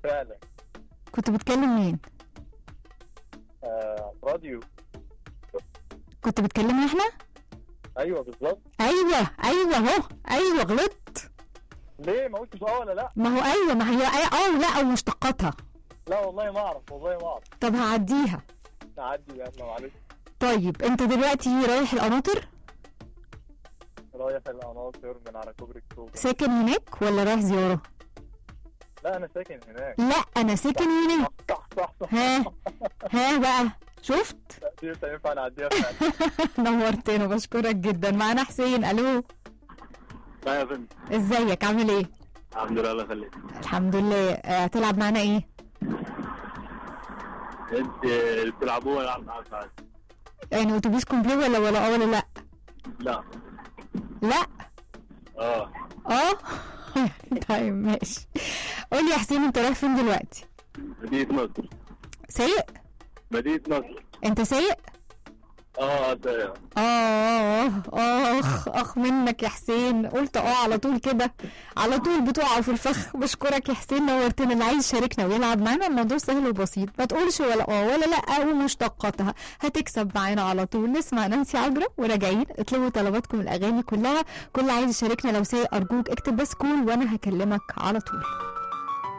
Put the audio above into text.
فعلا كنت بتكلم مين آه راديو كنت بتكلمنا احنا ايوه بالظبط ايوه ايوه اهو ايوه غلطت ليه ما قلتش اه ولا لا ما هو ايوه ما هي أي- اه لا ومشتقاتها لا والله ما اعرف والله ما اعرف طب هعديها نعدي يلا معلش طيب انت دلوقتي رايح القناطر رايح القناطر من على كوبري اكتوبر ساكن هناك ولا رايح زياره لا انا ساكن هناك لا انا ساكن هناك صح صح صح ها ها بقى شفت دي مش هينفع نعديها فعلا نورتنا بشكرك جدا معانا حسين الو لا يا فندم ازيك عامل ايه الحمد لله الله يخليك الحمد لله آه، هتلعب معانا ايه انت بتلعبوها ولا معاك عادي؟ يعني اتوبيس كومبلي ولا ولا اه ولا لا لا لا اه اه طيب ماشي قول لي يا حسين انت رايح فين دلوقتي مدينة نصر سايق مدينة نصر انت سايق اه ده اه اه اخ اخ منك يا حسين قلت اه على طول كده على طول بتقعوا في الفخ بشكرك يا حسين نورتنا اللي عايز يشاركنا ويلعب معانا الموضوع سهل وبسيط ما تقولش ولا اه ولا لا ومشتقاتها هتكسب معانا على طول نسمع نانسي عجرم وراجعين اطلبوا طلباتكم الاغاني كلها كل عايز يشاركنا لو سايق ارجوك اكتب بس كول وانا هكلمك على طول